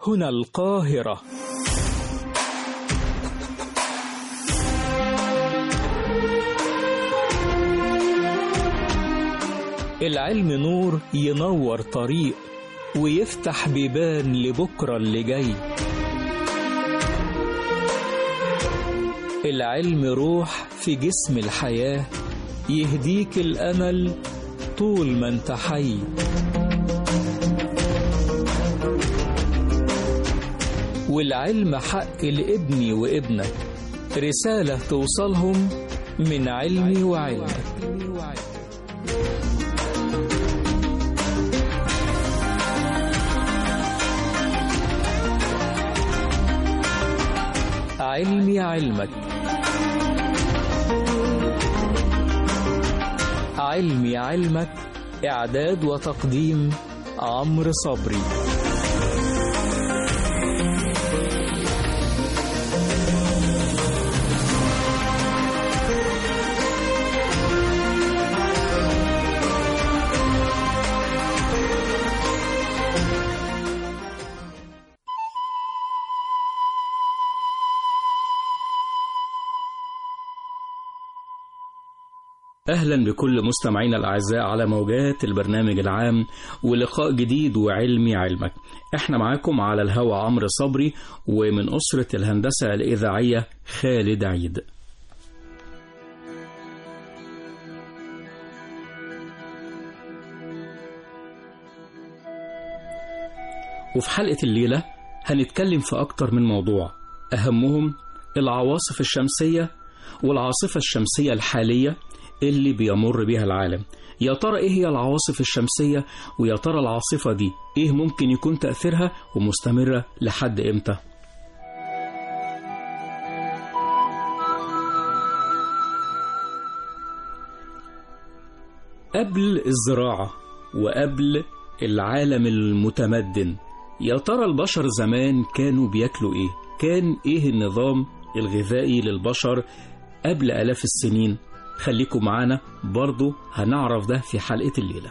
هنا القاهرة العلم نور ينور طريق ويفتح بيبان لبكرة اللي جاي العلم روح في جسم الحياة يهديك الأمل طول ما انت حي والعلم حق لابني وابنك رسالة توصلهم من علمي وعلمك علمي علمك علمي علمك إعداد وتقديم عمرو صبري أهلا بكل مستمعينا الأعزاء على موجات البرنامج العام ولقاء جديد وعلمي علمك احنا معاكم على الهوا عمرو صبري ومن أسرة الهندسة الإذاعية خالد عيد وفي حلقة الليلة هنتكلم في أكتر من موضوع أهمهم العواصف الشمسية والعاصفة الشمسية الحالية اللي بيمر بها العالم يا ترى ايه هي العواصف الشمسية ويا ترى العاصفة دي ايه ممكن يكون تأثيرها ومستمرة لحد امتى قبل الزراعة وقبل العالم المتمدن يا ترى البشر زمان كانوا بياكلوا ايه كان ايه النظام الغذائي للبشر قبل آلاف السنين خليكم معانا برضو هنعرف ده في حلقة الليلة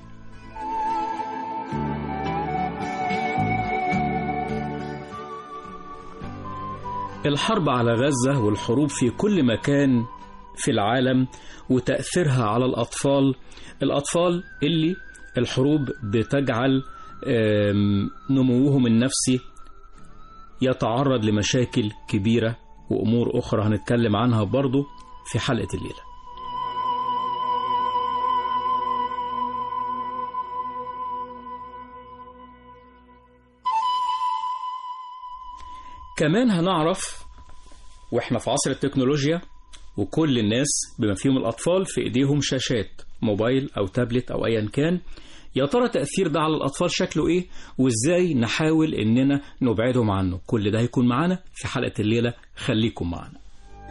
الحرب على غزة والحروب في كل مكان في العالم وتأثيرها على الأطفال الأطفال اللي الحروب بتجعل نموهم النفسي يتعرض لمشاكل كبيرة وأمور أخرى هنتكلم عنها برضو في حلقة الليلة كمان هنعرف واحنا في عصر التكنولوجيا وكل الناس بما فيهم الأطفال في إيديهم شاشات موبايل أو تابلت أو أيا كان يا ترى تأثير ده على الأطفال شكله إيه وإزاي نحاول إننا نبعدهم عنه كل ده هيكون معانا في حلقة الليلة خليكم معنا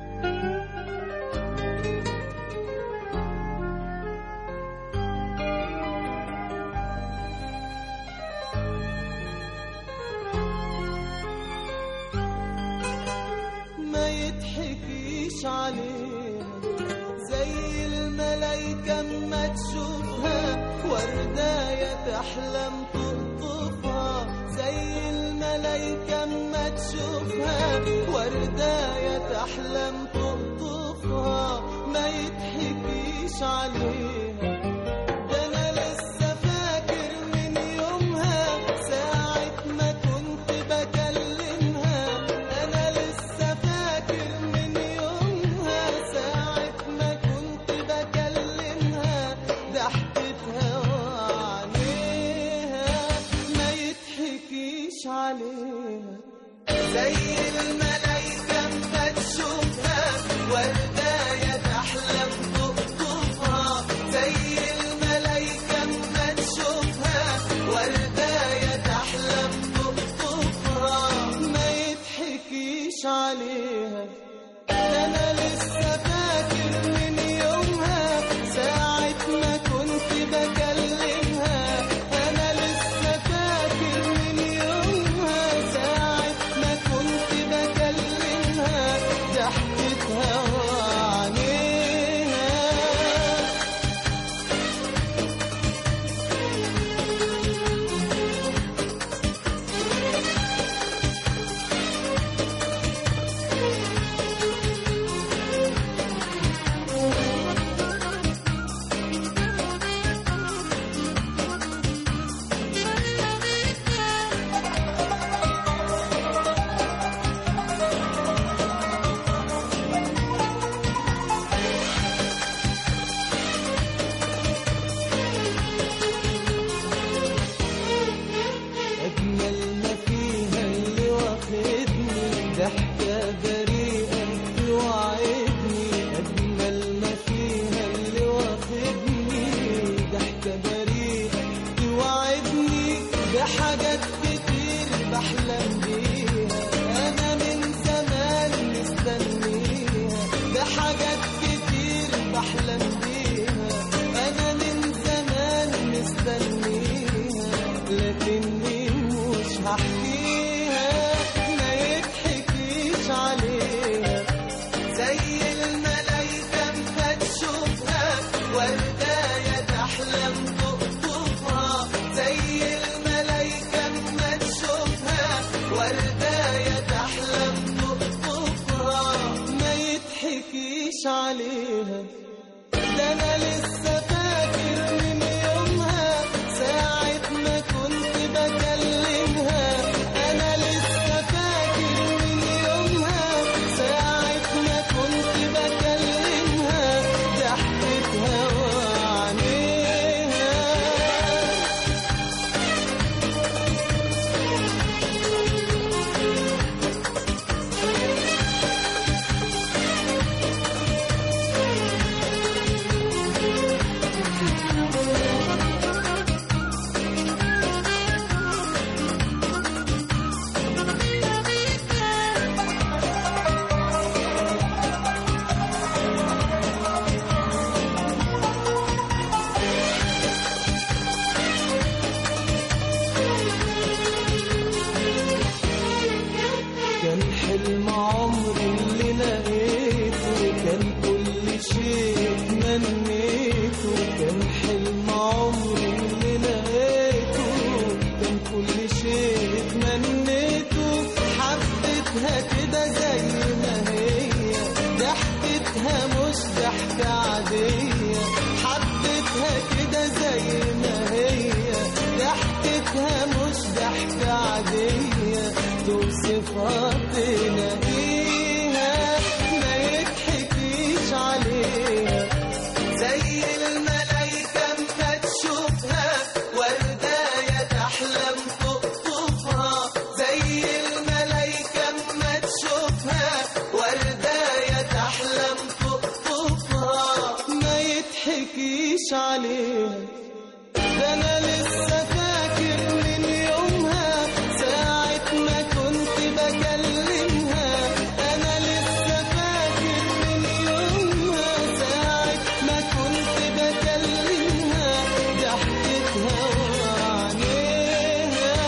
ما يضحكيش علينا زي الملايكة اما تشوفها ورداية تحلم تقطفها زي الملايكة اما تشوفها ورداية تحلم تقطفها ما يضحكيش علينا ده انا لسه فاكر من يومها ساعة ما كنت بكلمها انا لسه فاكر من يومها ساعة ما كنت بكلمها ضحكتها وعينيها ما يضحكيش عليها زي الملايكة ما تشوفها ورداية تحلم تقطفها زي الملايكة ما تشوفها ورداية تحلم تقطفها ما يضحكيش عليها ده أنا لسه فاكر من يومها ساعة ما كنت بكلمها أنا لسه فاكر من يومها ساعة ما كنت بكلمها ضحكتها وعينيها بحلم بيها أنا من زمان مستنيها ده حاجات كتير بحلم بيها أنا من زمان مستنيها لكني مش هحكيها ما يضحكيش عليها زي الملايكة اما تشوفها ورداية تحلم تقطفها زي الملايكة اما تشوفها ورداية تحلم تقطفها ما يضحكيش عليها ده انا لسه فاكر من يومها ساعة ما كنت بكلمها انا لسه فاكر من يومها ساعة ما كنت بكلمها ضحكتها وعينيها كان حلم عمري اللي لقيته كان كل شيء تمنيته كان حلم عمري اللي لقيته كان كل شيء تمنيته حبيتها كده زي ما هي ضحكتها مش ضحكة عادية حبيتها كده زي ما هي ضحكتها مش ضحكة عادية توصفها تلاقيها ما يضحكيش عليها زي الملايكة اما تشوفها ورداية تحلم تقطفها زي الملايكة اما تشوفها ورداية تحلم تقطفها ما يضحكيش عليها ده انا لسه فاكر من يومها ساعة ما كنت بكلمها انا لسه فاكر من يومها ساعة ما كنت بكلمها ضحكتها وعينيها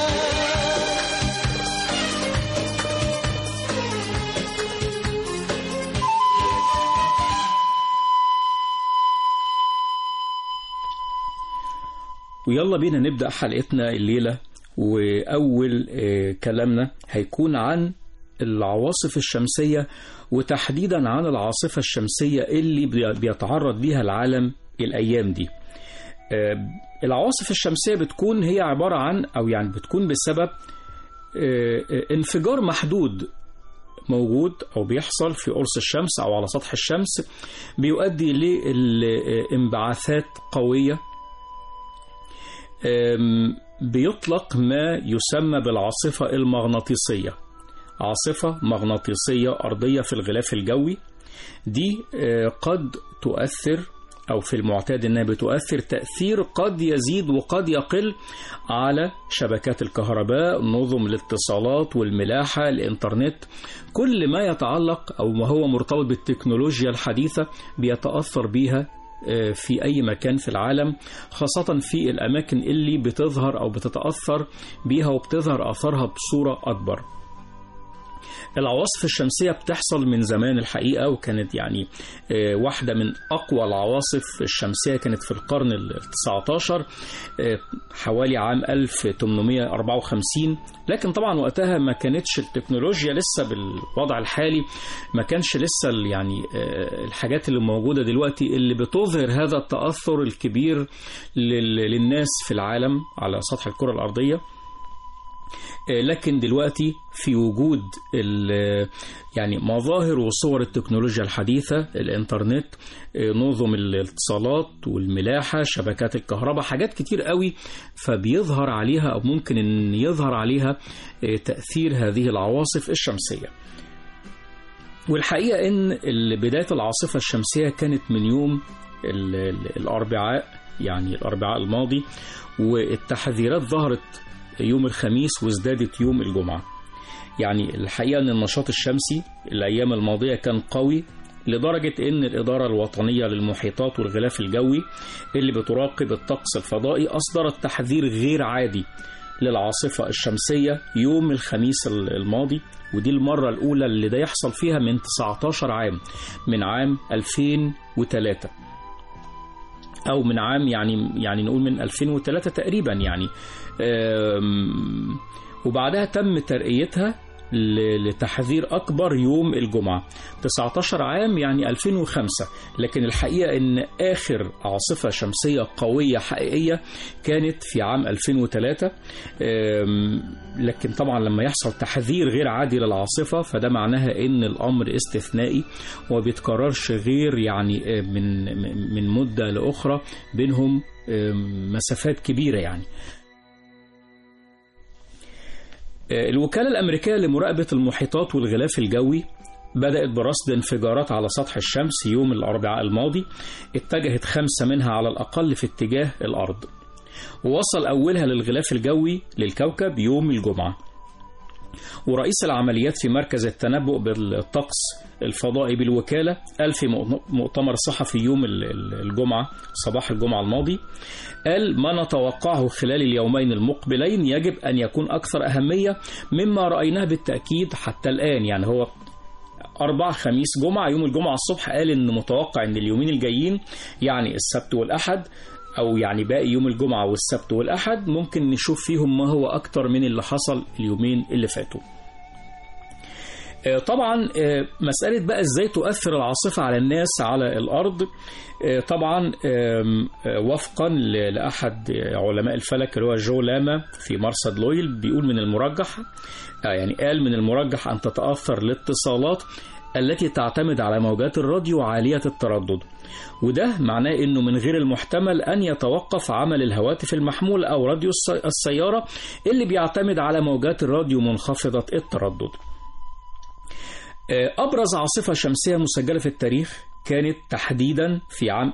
ويلا بينا نبدأ حلقتنا الليلة وأول آه، كلامنا هيكون عن العواصف الشمسية وتحديدا عن العاصفة الشمسية اللي بي- بيتعرض ليها العالم الأيام دي آه، العواصف الشمسية بتكون هي عبارة عن أو يعني بتكون بسبب آه، آه، انفجار محدود موجود أو بيحصل في قرص الشمس أو على سطح الشمس بيؤدي لانبعاثات قوية أم، بيطلق ما يسمى بالعاصفة المغناطيسية عاصفة مغناطيسية أرضية في الغلاف الجوي دي آه، قد تؤثر أو في المعتاد أنها بتؤثر تأثير قد يزيد وقد يقل على شبكات الكهرباء نظم الاتصالات والملاحة الإنترنت كل ما يتعلق أو ما هو مرتبط بالتكنولوجيا الحديثة بيتأثر بيها آه، في أي مكان في العالم خاصة في الأماكن اللي بتظهر أو بتتأثر بيها وبتظهر آثارها بصورة أكبر العواصف الشمسية بتحصل من زمان الحقيقة وكانت يعني آه، واحدة من أقوى العواصف الشمسية كانت في القرن ال 19 آه، حوالي عام 1854 لكن طبعا وقتها ما كانتش التكنولوجيا لسه بالوضع الحالي ما كانش لسه ال- يعني آه، الحاجات اللي موجودة دلوقتي اللي بتظهر هذا التأثر الكبير لل- للناس في العالم على سطح الكرة الأرضية آه، لكن دلوقتي في وجود ال- يعني مظاهر وصور التكنولوجيا الحديثة الانترنت آه، نظم الاتصالات والملاحة شبكات الكهرباء حاجات كتير قوي فبيظهر عليها أو ممكن أن يظهر عليها آه، تأثير هذه العواصف الشمسية والحقيقة أن ال- بداية العاصفة الشمسية كانت من يوم ال- ال- الأربعاء يعني الأربعاء الماضي والتحذيرات ظهرت يوم الخميس وازدادت يوم الجمعة يعني الحقيقة أن النشاط الشمسي الأيام الماضية كان قوي لدرجة أن الإدارة الوطنية للمحيطات والغلاف الجوي اللي بتراقب الطقس الفضائي أصدرت تحذير غير عادي للعاصفة الشمسية يوم الخميس الماضي ودي المرة الأولى اللي ده يحصل فيها من 19 عام من عام 2003 أو من عام يعني يعني نقول من 2003 تقريبا يعني أم، وبعدها تم ترقيتها ل- لتحذير أكبر يوم الجمعة 19 عام يعني 2005 لكن الحقيقة أن آخر عاصفة شمسية قوية حقيقية كانت في عام 2003 أم، لكن طبعا لما يحصل تحذير غير عادي للعاصفة فده معناها أن الأمر استثنائي وما بيتكررش غير يعني أم، من من مدة لأخرى بينهم أم، مسافات كبيرة يعني الوكالة الأمريكية لمراقبة المحيطات والغلاف الجوي بدأت برصد انفجارات على سطح الشمس يوم الأربعاء الماضي اتجهت خمسة منها على الأقل في اتجاه الأرض ووصل أولها للغلاف الجوي للكوكب يوم الجمعة ورئيس العمليات في مركز التنبؤ بالطقس الفضائي بالوكالة قال في مؤتمر صحفي يوم ال- ال- الجمعة صباح الجمعة الماضي قال ما نتوقعه خلال اليومين المقبلين يجب أن يكون أكثر أهمية مما رأيناه بالتأكيد حتى الآن يعني هو أربع خميس جمعة يوم الجمعة الصبح قال إن متوقع إن اليومين الجايين يعني السبت والأحد أو يعني باقي يوم الجمعة والسبت والأحد ممكن نشوف فيهم ما هو أكتر من اللي حصل اليومين اللي فاتوا آه، طبعا آه، مسألة بقى ازاي تؤثر العاصفة على الناس على الأرض آه، طبعا آم، آه، وفقا ل- لأحد علماء الفلك اللي هو جو لاما في مرصد لويل بيقول من المرجح آه، يعني قال من المرجح أن تتأثر الاتصالات التي تعتمد على موجات الراديو عالية التردد وده معناه انه من غير المحتمل ان يتوقف عمل الهواتف المحمولة او راديو الس- السيارة اللي بيعتمد على موجات الراديو منخفضة التردد أبرز عاصفة شمسية مسجلة في التاريخ كانت تحديدا في عام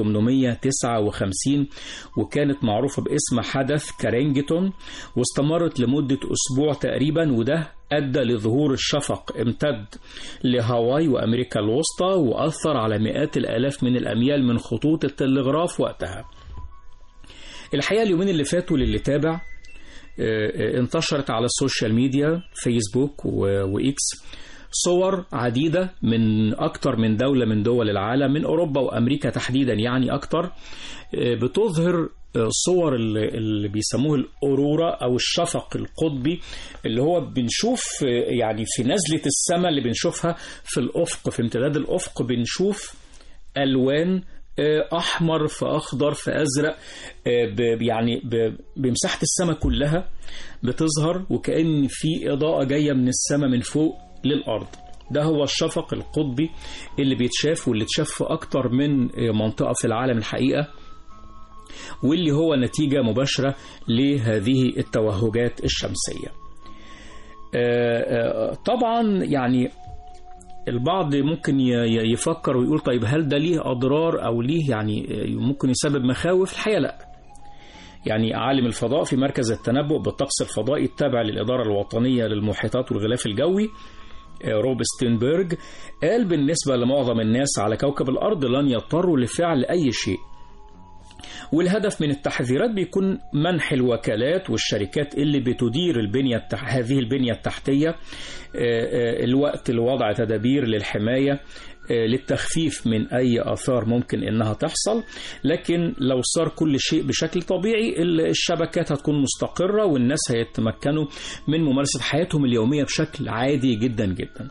1859 وكانت معروفة باسم حدث كارينجتون واستمرت لمدة أسبوع تقريبا وده أدى لظهور الشفق امتد لهاواي وأمريكا الوسطى وأثر على مئات الآلاف من الأميال من خطوط التلغراف وقتها الحقيقة اليومين اللي فاتوا للي تابع آه، آه، انتشرت على السوشيال ميديا فيسبوك و- وإكس صور عديدة من أكتر من دولة من دول العالم من أوروبا وأمريكا تحديدا يعني أكتر آه، بتظهر آه، صور اللي اللي بيسموه الأورورا أو الشفق القطبي اللي هو بنشوف آه، يعني في نزلة السماء اللي بنشوفها في الأفق في امتداد الأفق بنشوف ألوان آه، أحمر في أخضر في أزرق آه، ب- يعني ب- بمساحة السماء كلها بتظهر وكأن في إضاءة جاية من السماء من فوق للأرض ده هو الشفق القطبي اللي بيتشاف واللي اتشاف في أكتر من آه، منطقة في العالم الحقيقة واللي هو نتيجة مباشرة لهذه التوهجات الشمسية آه، آه، طبعا يعني البعض ممكن ي- ي- يفكر ويقول طيب هل ده ليه أضرار أو ليه يعني ممكن يسبب مخاوف الحقيقة لا يعني عالم الفضاء في مركز التنبؤ بالطقس الفضائي التابع للإدارة الوطنية للمحيطات والغلاف الجوي آه، روب ستينبرج قال بالنسبة لمعظم الناس على كوكب الأرض لن يضطروا لفعل أي شيء والهدف من التحذيرات بيكون منح الوكالات والشركات اللي بتدير البنية التح... هذه البنية التحتية آه، آه، الوقت لوضع تدابير للحماية آه، للتخفيف من أي آثار ممكن إنها تحصل لكن لو صار كل شيء بشكل طبيعي ال- الشبكات هتكون مستقرة والناس هيتمكنوا من ممارسة حياتهم اليومية بشكل عادي جدا جدا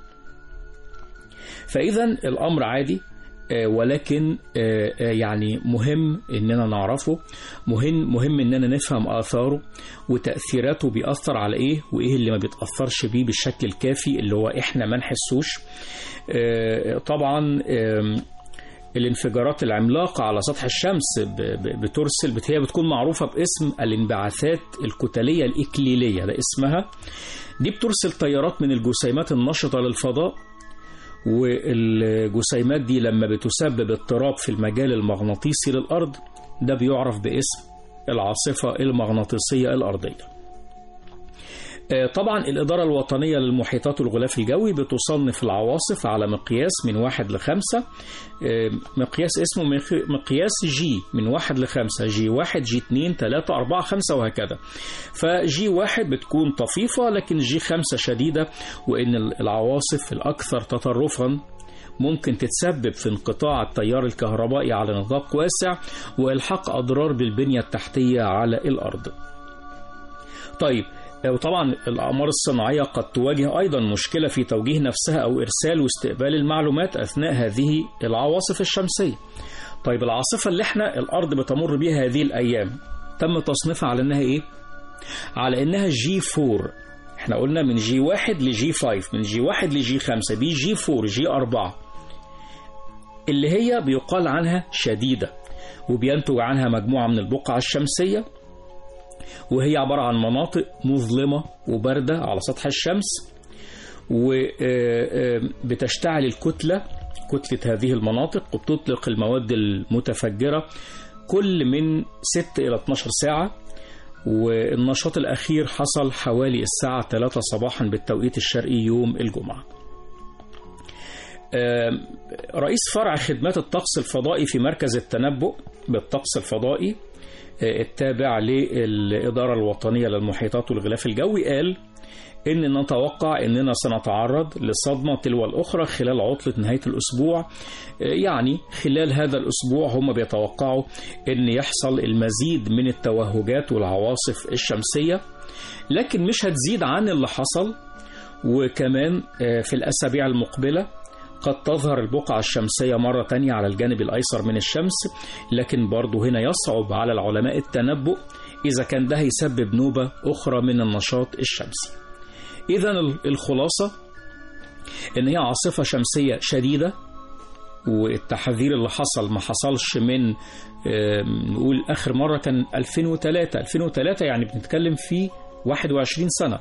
فإذا الأمر عادي آه، ولكن آه، آه، يعني مهم اننا نعرفه مهم مهم اننا نفهم اثاره وتاثيراته بيأثر على ايه وايه اللي ما بيتأثرش بيه بالشكل الكافي اللي هو احنا ما نحسوش آه، طبعا آم، الانفجارات العملاقة على سطح الشمس ب- ب- بترسل بت- هي بتكون معروفة باسم الانبعاثات الكتلية الإكليلية ده اسمها دي بترسل تيارات من الجسيمات النشطة للفضاء والجسيمات دي لما بتسبب اضطراب في المجال المغناطيسي للأرض ده بيعرف باسم العاصفة المغناطيسية الأرضية آه، طبعا الإدارة الوطنية للمحيطات والغلاف الجوي بتصنف العواصف على مقياس من واحد لخمسة آه، مقياس اسمه مق- مقياس جي من واحد لخمسة جي واحد جي اتنين تلاتة أربعة خمسة وهكذا فجي واحد بتكون طفيفة لكن جي خمسة شديدة وإن العواصف الأكثر تطرفا ممكن تتسبب في انقطاع التيار الكهربائي على نطاق واسع وإلحاق أضرار بالبنية التحتية على الأرض طيب وطبعا الأقمار الصناعية قد تواجه أيضا مشكلة في توجيه نفسها أو إرسال واستقبال المعلومات أثناء هذه العواصف الشمسية طيب العاصفة اللي احنا الأرض بتمر بيها هذه الأيام تم تصنيفها على أنها إيه؟ على أنها جي 4 احنا قلنا من جي 1 لجي 5 من جي 1 لجي 5 دي جي 4 جي 4 اللي هي بيقال عنها شديدة وبينتج عنها مجموعة من البقع الشمسية وهي عبارة عن مناطق مظلمة وباردة على سطح الشمس وبتشتعل الكتلة كتلة هذه المناطق وبتطلق المواد المتفجرة كل من 6 إلى 12 ساعة والنشاط الأخير حصل حوالي الساعة 3 صباحا بالتوقيت الشرقي يوم الجمعة آم، رئيس فرع خدمات الطقس الفضائي في مركز التنبؤ بالطقس الفضائي آه، التابع للإدارة الوطنية للمحيطات والغلاف الجوي قال إن نتوقع إننا سنتعرض لصدمة تلو الأخرى خلال عطلة نهاية الأسبوع آه، يعني خلال هذا الأسبوع هم بيتوقعوا إن يحصل المزيد من التوهجات والعواصف الشمسية لكن مش هتزيد عن اللي حصل وكمان آه، في الأسابيع المقبلة قد تظهر البقعة الشمسية مرة تانية على الجانب الأيسر من الشمس لكن برضو هنا يصعب على العلماء التنبؤ إذا كان ده هيسبب نوبة أخرى من النشاط الشمسي إذا الخلاصة إن هي عاصفة شمسية شديدة والتحذير اللي حصل ما حصلش من آم، نقول آخر مرة كان 2003 2003 يعني بنتكلم في 21 سنة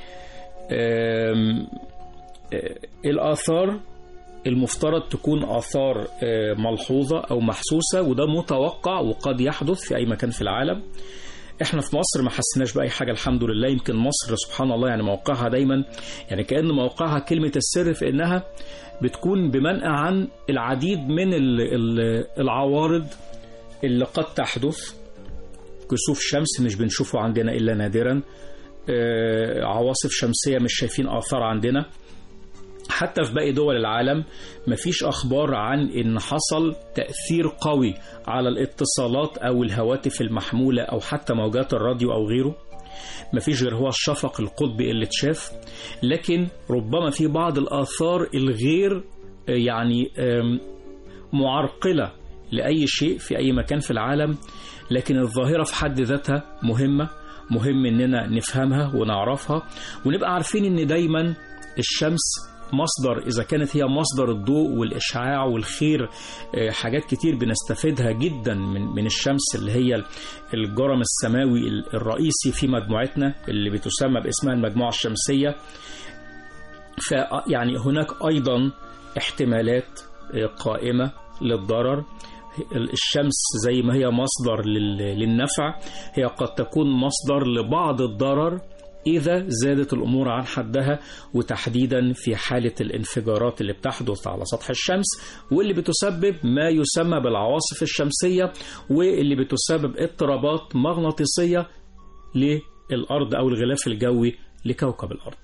آم، آه، الآثار المفترض تكون آثار آه، ملحوظة أو محسوسة وده متوقع وقد يحدث في أي مكان في العالم احنا في مصر ما حسناش بأي حاجة الحمد لله يمكن مصر سبحان الله يعني موقعها دايما يعني كأن موقعها كلمة السر في إنها بتكون بمنأى عن العديد من ال- ال- العوارض اللي قد تحدث كسوف شمس مش بنشوفه عندنا إلا نادرا آه، عواصف شمسية مش شايفين آثار عندنا حتى في باقي دول العالم مفيش أخبار عن إن حصل تأثير قوي على الاتصالات أو الهواتف المحمولة أو حتى موجات الراديو أو غيره مفيش غير هو الشفق القطبي اللي اتشاف لكن ربما في بعض الآثار الغير آه، يعني آم، معرقلة لأي شيء في أي مكان في العالم لكن الظاهرة في حد ذاتها مهمة مهم إننا نفهمها ونعرفها ونبقى عارفين إن دايما الشمس مصدر إذا كانت هي مصدر الضوء والإشعاع والخير آه، حاجات كتير بنستفيدها جدا من من الشمس اللي هي الجرم السماوي الرئيسي في مجموعتنا اللي بتسمى باسمها المجموعة الشمسية فيعني هناك أيضا احتمالات آه، قائمة للضرر الشمس زي ما هي مصدر لل- للنفع هي قد تكون مصدر لبعض الضرر إذا زادت الأمور عن حدها وتحديدا في حالة الانفجارات اللي بتحدث على سطح الشمس واللي بتسبب ما يسمى بالعواصف الشمسية واللي بتسبب اضطرابات مغناطيسية للأرض أو الغلاف الجوي لكوكب الأرض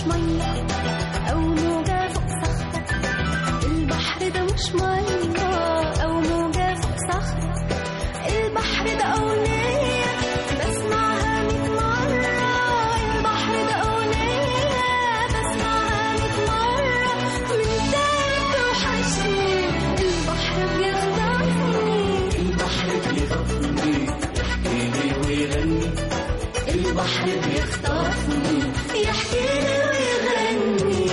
مية أو موجة فوق صخرة البحر ده مش مية أو موجة فوق صخرة البحر ده أغنية بسمعها ميت مرة البحر ده أغنية بسمعها ميت مرة من تاني توحشني البحر بيخطفني البحر بيخطفني يحكيلي ويغني البحر بيخطفني يحكيلي ويغني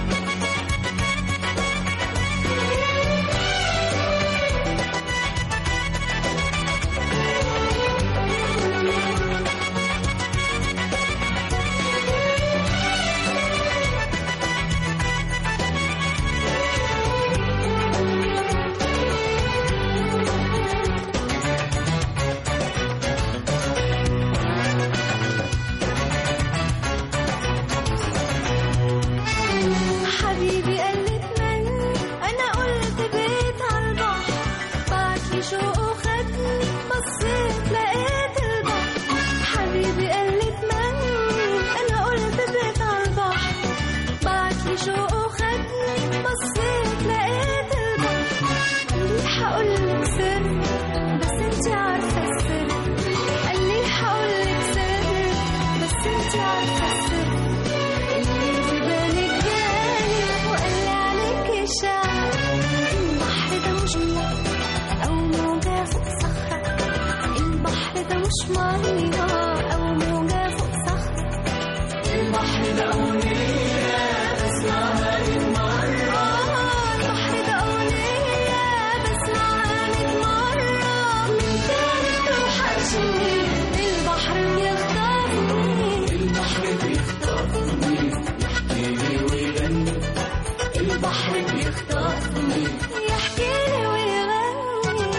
حبيبي قال لي اتمنى انا قلت بيت على البحر بعت لي شوق وخدني بصيت لقيت البحر حبيبي قال لي اتمنى انا قلت بيت على البحر بعت لي شوق وخدني بصيت لقيت البحر قال لي هقول لك سر بس انت عارفه السر قال لي هقول لك سر بس انت عارفه السر اللي في بالك جالي وقال لي عليك شعر البحر ده مش مية أو موجة فوق صخرة البحر ده مش مية أو موجة فوق صخرة البحر ده أغنية بسمعها ميت مرة البحر ده أغنية بسمعها ميت مرة من تاني توحشني البحر بيخطفني البحر بيخطفني يحكيلي ويغني البحر بيخطفني يحكيلي ويغني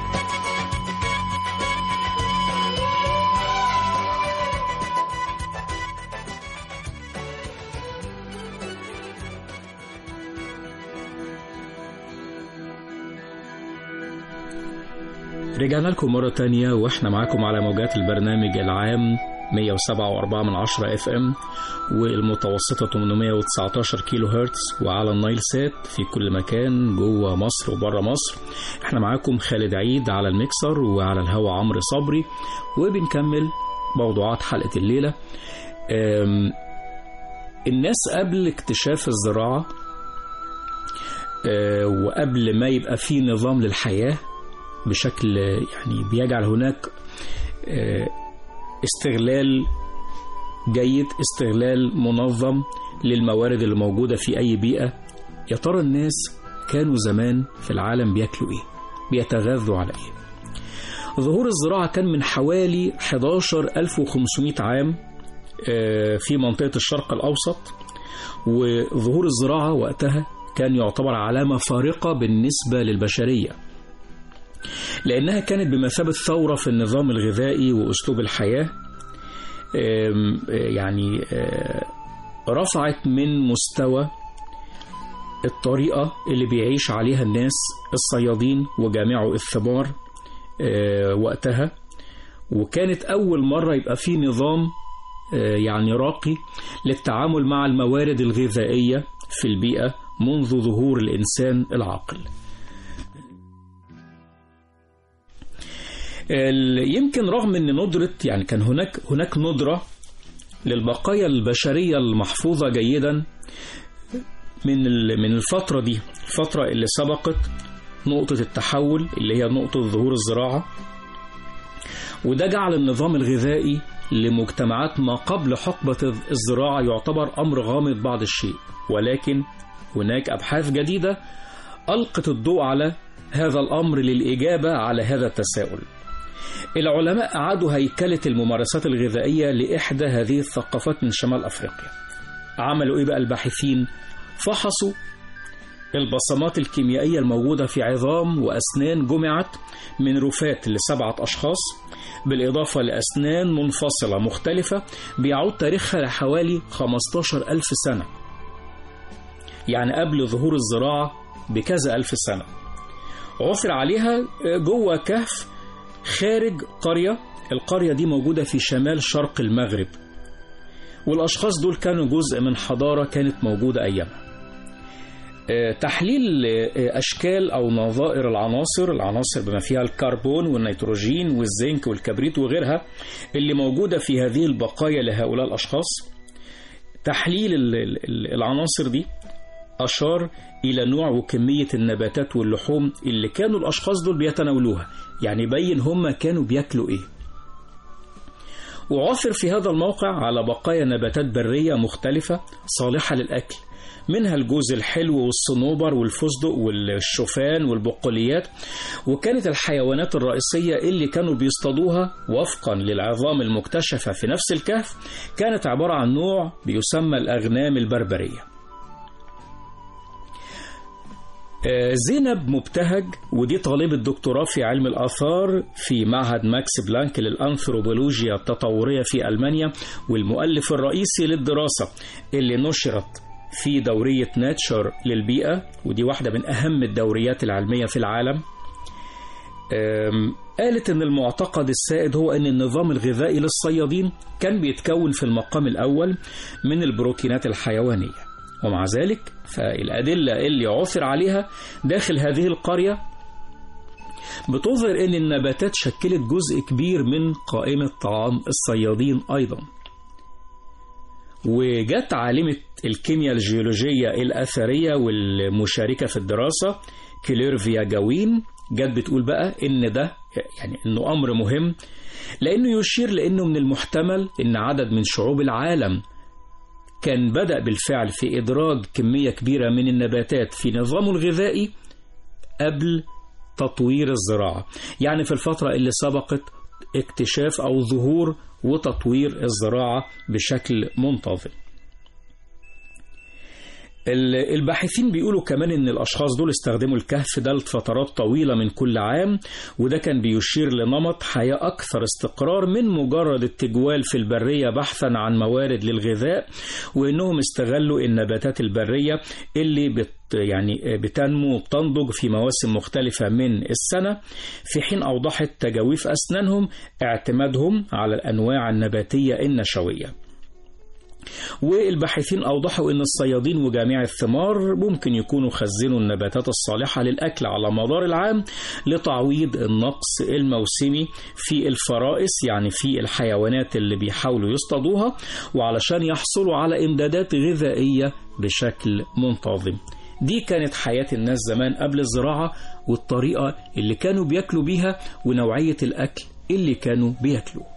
رجعنا لكم مرة تانية واحنا معاكم على موجات البرنامج العام 107.4 من 10 اف ام والمتوسطة 819 كيلو هرتز وعلى النايل سات في كل مكان جوه مصر وبره مصر احنا معاكم خالد عيد على الميكسر وعلى الهوا عمرو صبري وبنكمل موضوعات حلقة الليلة أم، الناس قبل اكتشاف الزراعة أه، وقبل ما يبقى في نظام للحياة بشكل يعني بيجعل هناك آه، استغلال جيد استغلال منظم للموارد اللي موجودة في أي بيئة يا ترى الناس كانوا زمان في العالم بياكلوا إيه بيتغذوا على إيه ظهور الزراعة كان من حوالي 11500 عام آه، في منطقة الشرق الأوسط وظهور الزراعة وقتها كان يعتبر علامة فارقة بالنسبة للبشرية لأنها كانت بمثابة ثورة في النظام الغذائي وأسلوب الحياة آم، آه، يعني آه، رفعت من مستوى الطريقة اللي بيعيش عليها الناس الصيادين وجامعو الثمار آه، وقتها وكانت أول مرة يبقى في نظام آه، يعني راقي للتعامل مع الموارد الغذائية في البيئة منذ ظهور الإنسان العاقل ال- يمكن رغم ان ندرة يعني كان هناك هناك ندرة للبقايا البشرية المحفوظة جيدا من ال- من الفترة دي الفترة اللي سبقت نقطة التحول اللي هي نقطة ظهور الزراعة وده جعل النظام الغذائي لمجتمعات ما قبل حقبة الزراعة يعتبر أمر غامض بعض الشيء ولكن هناك أبحاث جديدة ألقت الضوء على هذا الأمر للإجابة على هذا التساؤل العلماء أعادوا هيكلة الممارسات الغذائية لإحدى هذه الثقافات من شمال أفريقيا عملوا إيه بقى الباحثين فحصوا البصمات الكيميائية الموجودة في عظام وأسنان جمعت من رفات لسبعة أشخاص بالإضافة لأسنان منفصلة مختلفة بيعود تاريخها لحوالي 15 ألف سنة يعني قبل ظهور الزراعة بكذا ألف سنة عثر عليها جوه كهف خارج قرية القرية دي موجودة في شمال شرق المغرب والأشخاص دول كانوا جزء من حضارة كانت موجودة أيامها آه، تحليل آه، أشكال أو نظائر العناصر العناصر بما فيها الكربون والنيتروجين والزنك والكبريت وغيرها اللي موجودة في هذه البقايا لهؤلاء الأشخاص تحليل ال- ال- العناصر دي أشار إلى نوع وكمية النباتات واللحوم اللي كانوا الأشخاص دول بيتناولوها يعني بين هم كانوا بياكلوا إيه وعثر في هذا الموقع على بقايا نباتات برية مختلفة صالحة للأكل منها الجوز الحلو والصنوبر والفستق والشوفان والبقوليات وكانت الحيوانات الرئيسية اللي كانوا بيصطادوها وفقا للعظام المكتشفة في نفس الكهف كانت عبارة عن نوع بيسمى الأغنام البربرية آه، زينب مبتهج ودي طالبة دكتوراه في علم الآثار في معهد ماكس بلانك للأنثروبولوجيا التطورية في ألمانيا والمؤلف الرئيسي للدراسة اللي نشرت في دورية ناتشر للبيئة ودي واحدة من أهم الدوريات العلمية في العالم أم، قالت ان المعتقد السائد هو ان النظام الغذائي للصيادين كان بيتكون في المقام الاول من البروتينات الحيوانيه ومع ذلك فالادله اللي عثر عليها داخل هذه القريه بتظهر ان النباتات شكلت جزء كبير من قائمه طعام الصيادين ايضا وجت عالمة الكيمياء الجيولوجية الأثرية والمشاركة في الدراسة كليرفيا جاوين جت بتقول بقى إن ده يعني إنه أمر مهم لأنه يشير لأنه من المحتمل إن عدد من شعوب العالم كان بدأ بالفعل في إدراج كمية كبيرة من النباتات في نظامه الغذائي قبل تطوير الزراعة يعني في الفترة اللي سبقت اكتشاف أو ظهور وتطوير الزراعة بشكل منتظم ال- الباحثين بيقولوا كمان ان الاشخاص دول استخدموا الكهف ده لفترات طويله من كل عام وده كان بيشير لنمط حياه اكثر استقرار من مجرد التجوال في البريه بحثا عن موارد للغذاء وانهم استغلوا النباتات البريه اللي بت يعني بتنمو وبتنضج في مواسم مختلفة من السنة في حين أوضحت تجاويف أسنانهم اعتمادهم على الأنواع النباتية النشوية والباحثين أوضحوا أن الصيادين وجميع الثمار ممكن يكونوا خزنوا النباتات الصالحة للأكل على مدار العام لتعويض النقص الموسمي في الفرائس يعني في الحيوانات اللي بيحاولوا يصطادوها وعلشان يحصلوا على إمدادات غذائية بشكل منتظم دي كانت حياة الناس زمان قبل الزراعة والطريقة اللي كانوا بياكلوا بيها ونوعية الأكل اللي كانوا بياكلوه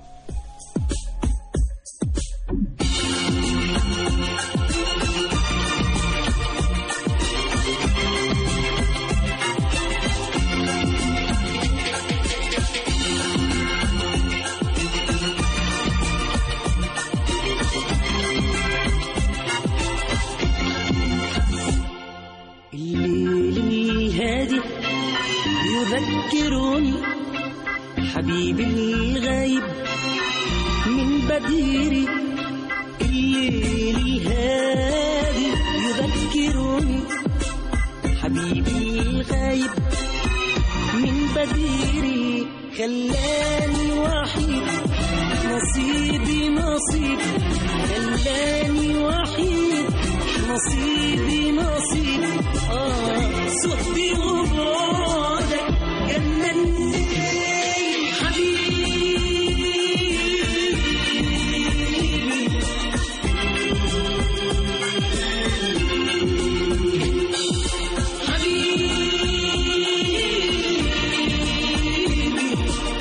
الليل الهادي يذكرني حبيبي الغايب من بديري الليل الهادي يذكرني حبيبي الغايب من بديري خلاني وحيد نصيبي نصيب خلاني وحيد نصيبي نصيب آه صحبي وبعدك جنني حبيبي حبيبي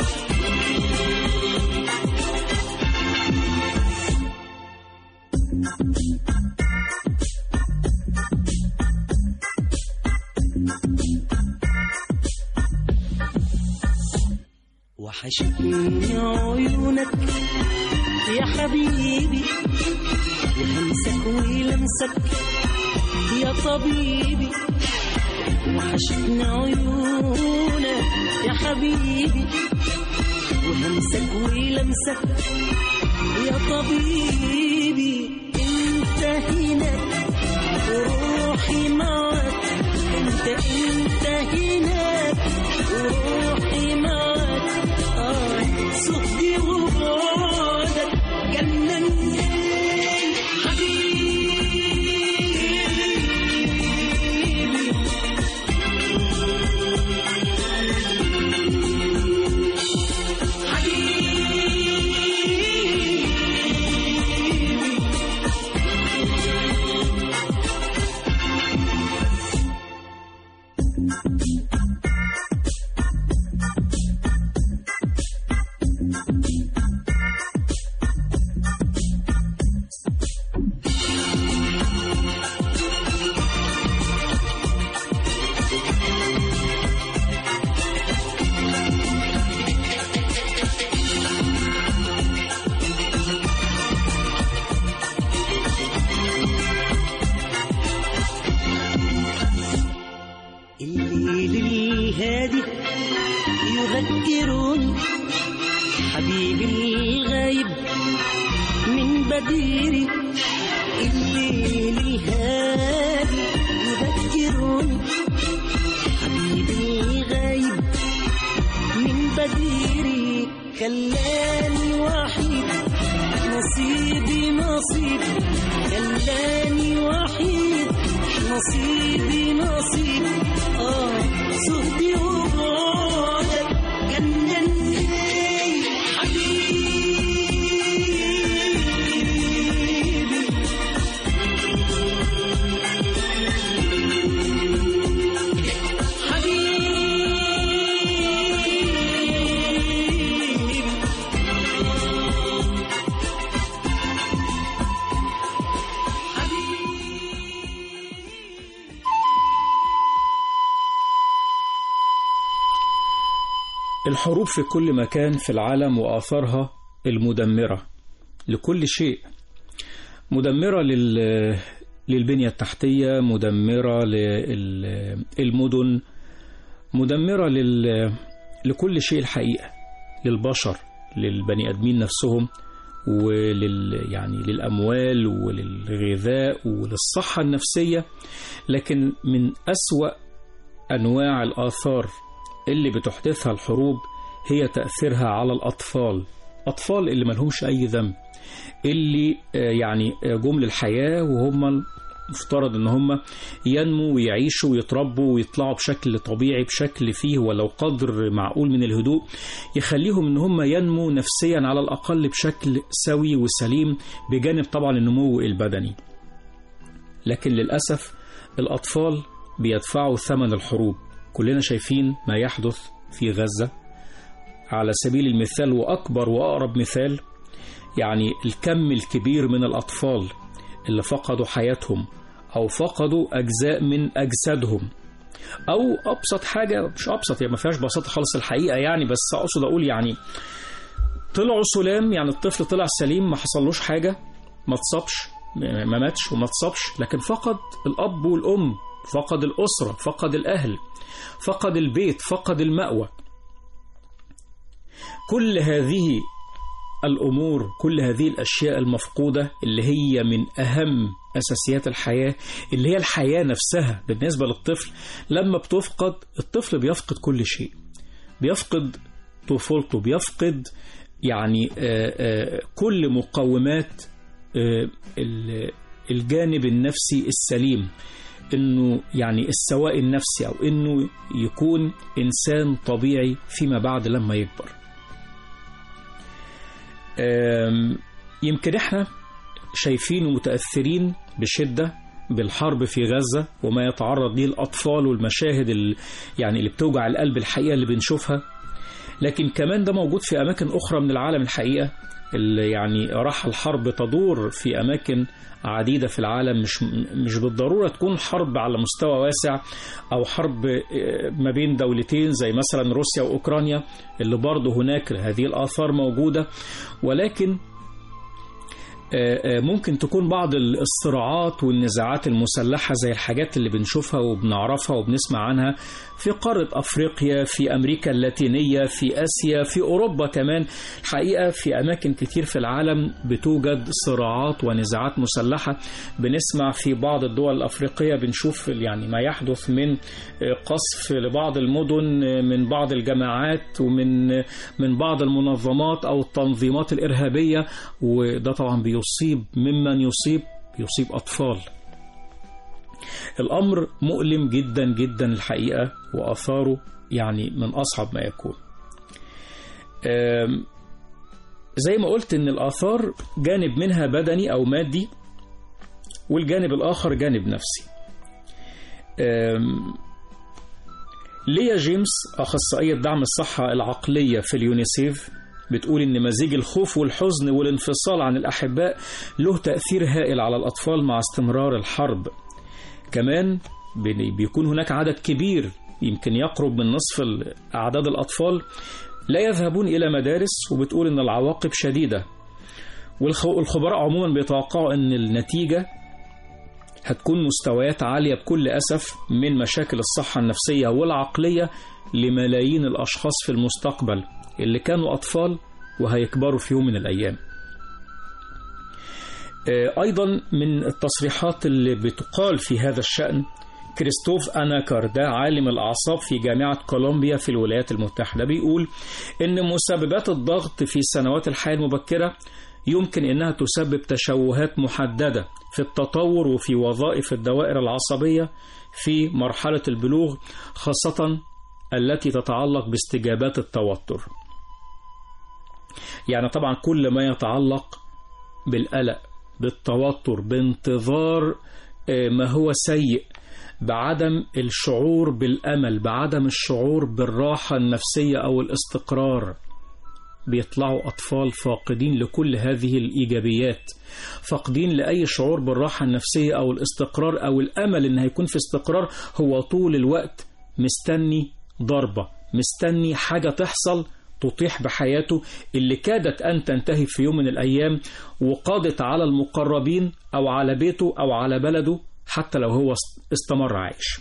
وحشتني عيونك يا حبيبي وهمسك ولمسك يا طبيبي وحشتني عيونك يا حبيبي وهمسك ولمسك يا طبيبي انت هناك وروحي معك انت انت هناك وروحي معك آه صحبي وبعدك جنني الليل الهادي يذكرني حبيبي غايب من بديري خلاني وحيد نصيبي نصيبي خلاني وحيد نصيبي نصيبي اه صهدي وبعدك جنني حبيبي حبيبي الحروب في كل مكان في العالم وآثارها المدمرة لكل شيء مدمرة لل... للبنية التحتية مدمرة للمدن مدمرة لل... لكل شيء الحقيقة للبشر للبني آدمين نفسهم ولل يعني للأموال وللغذاء وللصحة النفسية لكن من أسوأ أنواع الآثار اللي بتحدثها الحروب هي تأثيرها على الأطفال أطفال اللي ملهمش أي ذنب اللي آه، يعني آه، جم للحياة وهم مفترض ان هم ينموا ويعيشوا ويتربوا ويطلعوا بشكل طبيعي بشكل فيه ولو قدر معقول من الهدوء يخليهم ان هم ينموا نفسيا على الاقل بشكل سوي وسليم بجانب طبعا النمو البدني لكن للاسف الاطفال بيدفعوا ثمن الحروب كلنا شايفين ما يحدث في غزة على سبيل المثال وأكبر وأقرب مثال يعني الكم الكبير من الأطفال اللي فقدوا حياتهم أو فقدوا أجزاء من أجسادهم أو أبسط حاجة مش أبسط يعني ما فيهاش بساطة خالص الحقيقة يعني بس أقصد أقول يعني طلعوا سلام يعني الطفل طلع سليم ما حصلوش حاجة ما اتصابش ما ماتش وما اتصابش لكن فقد الأب والأم فقد الأسرة فقد الأهل فقد البيت فقد المأوى كل هذه الأمور كل هذه الأشياء المفقودة اللي هي من أهم أساسيات الحياة اللي هي الحياة نفسها بالنسبة للطفل لما بتفقد الطفل بيفقد كل شيء بيفقد طفولته بيفقد يعني آه، آه، كل مقومات آه، ال- الجانب النفسي السليم انه يعني السواء النفسي او انه يكون انسان طبيعي فيما بعد لما يكبر آم، يمكن احنا شايفين ومتاثرين بشده بالحرب في غزه وما يتعرض ليه الاطفال والمشاهد ال- يعني اللي بتوجع القلب الحقيقه اللي بنشوفها لكن كمان ده موجود في اماكن اخرى من العالم الحقيقه اللي يعني راح الحرب تدور في اماكن عديدة في العالم مش مش بالضرورة تكون حرب على مستوى واسع أو حرب آه، ما بين دولتين زي مثلا روسيا وأوكرانيا اللي برضه هناك هذه الآثار موجودة ولكن آه، آه، ممكن تكون بعض الصراعات والنزاعات المسلحة زي الحاجات اللي بنشوفها وبنعرفها وبنسمع عنها في قارة أفريقيا في أمريكا اللاتينية في آسيا في أوروبا كمان الحقيقة في أماكن كتير في العالم بتوجد صراعات ونزاعات مسلحة بنسمع في بعض الدول الأفريقية بنشوف يعني ما يحدث من قصف لبعض المدن من بعض الجماعات ومن من بعض المنظمات أو التنظيمات الإرهابية وده طبعا بيصيب ممن يصيب يصيب أطفال الأمر مؤلم جدا جدا الحقيقة وآثاره يعني من أصعب ما يكون آم، زي ما قلت إن الآثار جانب منها بدني أو مادي والجانب الآخر جانب نفسي آم، ليا جيمس أخصائية دعم الصحة العقلية في اليونيسيف بتقول إن مزيج الخوف والحزن والانفصال عن الأحباء له تأثير هائل على الأطفال مع استمرار الحرب كمان بي- بيكون هناك عدد كبير يمكن يقرب من نصف ال- أعداد الأطفال لا يذهبون إلى مدارس وبتقول إن العواقب شديدة والخبراء عموما بيتوقعوا أن النتيجة هتكون مستويات عالية بكل أسف من مشاكل الصحة النفسية والعقلية لملايين الأشخاص في المستقبل اللي كانوا أطفال وهيكبروا في يوم من الأيام آه، أيضا من التصريحات اللي بتقال في هذا الشأن كريستوف أناكر ده عالم الأعصاب في جامعة كولومبيا في الولايات المتحدة بيقول إن مسببات الضغط في سنوات الحياة المبكرة يمكن إنها تسبب تشوهات محددة في التطور وفي وظائف الدوائر العصبية في مرحلة البلوغ خاصة التي تتعلق باستجابات التوتر يعني طبعا كل ما يتعلق بالقلق بالتوتر بانتظار آه، ما هو سيء بعدم الشعور بالأمل بعدم الشعور بالراحة النفسية أو الاستقرار بيطلعوا أطفال فاقدين لكل هذه الإيجابيات فاقدين لأي شعور بالراحة النفسية أو الاستقرار أو الأمل إن هيكون في استقرار هو طول الوقت مستني ضربة مستني حاجة تحصل تطيح بحياته اللي كادت أن تنتهي في يوم من الأيام وقضت على المقربين أو على بيته أو على بلده حتى لو هو استمر عايش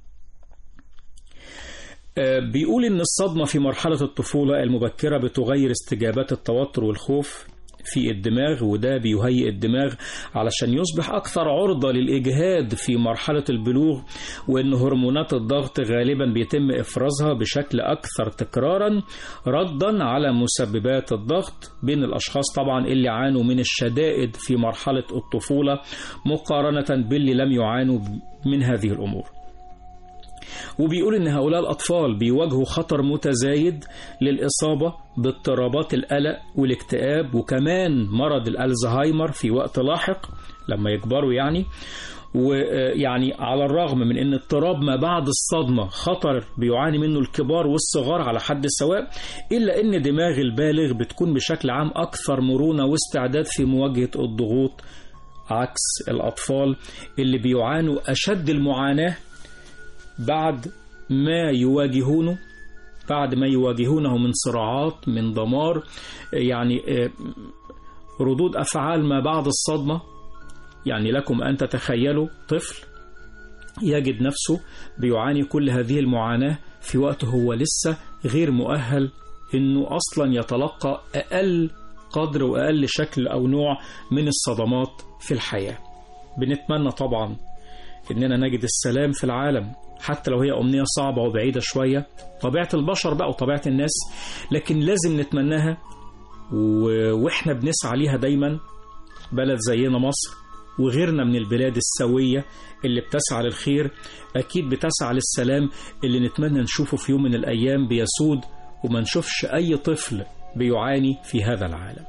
آه، بيقول إن الصدمة في مرحلة الطفولة المبكرة بتغير استجابات التوتر والخوف في الدماغ وده بيهيئ الدماغ علشان يصبح أكثر عرضة للإجهاد في مرحلة البلوغ وإن هرمونات الضغط غالبا بيتم إفرازها بشكل أكثر تكرارا ردا على مسببات الضغط بين الأشخاص طبعا اللي عانوا من الشدائد في مرحلة الطفولة مقارنة باللي لم يعانوا من هذه الأمور وبيقول ان هؤلاء الاطفال بيواجهوا خطر متزايد للاصابه باضطرابات القلق والاكتئاب وكمان مرض الالزهايمر في وقت لاحق لما يكبروا يعني ويعني على الرغم من ان اضطراب ما بعد الصدمه خطر بيعاني منه الكبار والصغار على حد سواء الا ان دماغ البالغ بتكون بشكل عام اكثر مرونه واستعداد في مواجهه الضغوط عكس الاطفال اللي بيعانوا اشد المعاناه بعد ما يواجهونه بعد ما يواجهونه من صراعات من دمار يعني آه، ردود أفعال ما بعد الصدمة يعني لكم أن تتخيلوا طفل يجد نفسه بيعاني كل هذه المعاناة في وقت هو لسه غير مؤهل انه اصلا يتلقى اقل قدر واقل شكل او نوع من الصدمات في الحياه. بنتمنى طبعا اننا نجد السلام في العالم حتى لو هي امنيه صعبه وبعيده شويه طبيعه البشر بقى وطبيعه الناس لكن لازم نتمناها و... واحنا بنسعى ليها دايما بلد زينا مصر وغيرنا من البلاد السويه اللي بتسعى للخير اكيد بتسعى للسلام اللي نتمنى نشوفه في يوم من الايام بيسود وما نشوفش اي طفل بيعاني في هذا العالم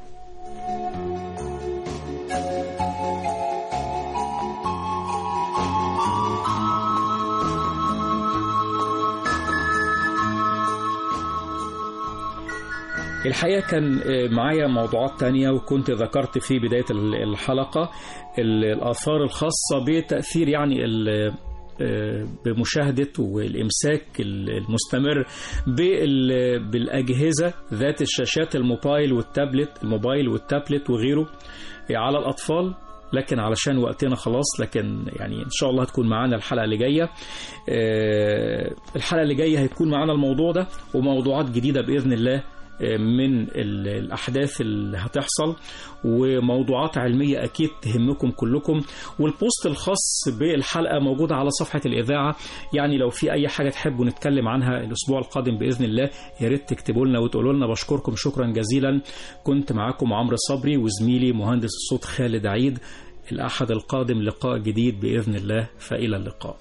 الحقيقة كان معايا موضوعات تانية وكنت ذكرت في بداية الحلقة الآثار الخاصة بتأثير يعني ال- بمشاهدة والإمساك المستمر بال- بالأجهزة ذات الشاشات الموبايل والتابلت الموبايل والتابلت وغيره على الأطفال لكن علشان وقتنا خلاص لكن يعني ان شاء الله هتكون معانا الحلقه اللي جايه آه، الحلقه اللي جايه هيكون معانا الموضوع ده وموضوعات جديده باذن الله آه، من ال- الاحداث اللي هتحصل وموضوعات علميه اكيد تهمكم كلكم والبوست الخاص بالحلقه موجود على صفحه الاذاعه يعني لو في اي حاجه تحبوا نتكلم عنها الاسبوع القادم باذن الله يا ريت تكتبوا لنا وتقولوا لنا بشكركم شكرا جزيلا كنت معاكم عمرو صبري وزميلي مهندس الصوت خالد عيد الأحد القادم لقاء جديد بإذن الله فإلى اللقاء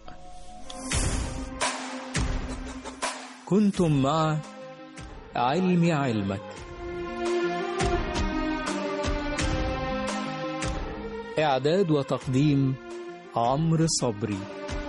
كنتم مع علم علمك إعداد وتقديم عمرو صبري